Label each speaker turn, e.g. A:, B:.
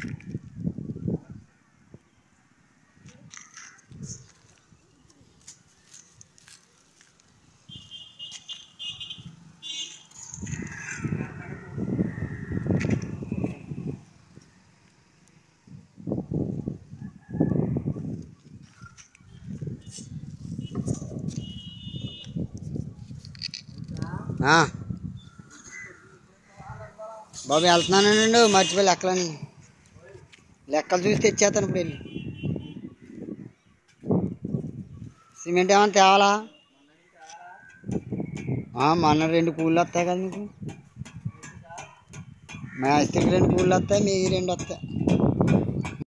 A: ఆ. బాబు వెళ్తున్నానండి మర్చిపోయి లెక్కలని లెక్కలు చూసి తెచ్చేస్తాను ఇప్పుడు వెళ్ళి సిమెంట్ ఏమైనా తేవాలా ఆ, మొన్న రెండు కూళ్ళు వస్తాయి కదా మీకు మేస్త్రికి రెండు కూళ్ళు వస్తాయి మీ రెండు వస్తాయి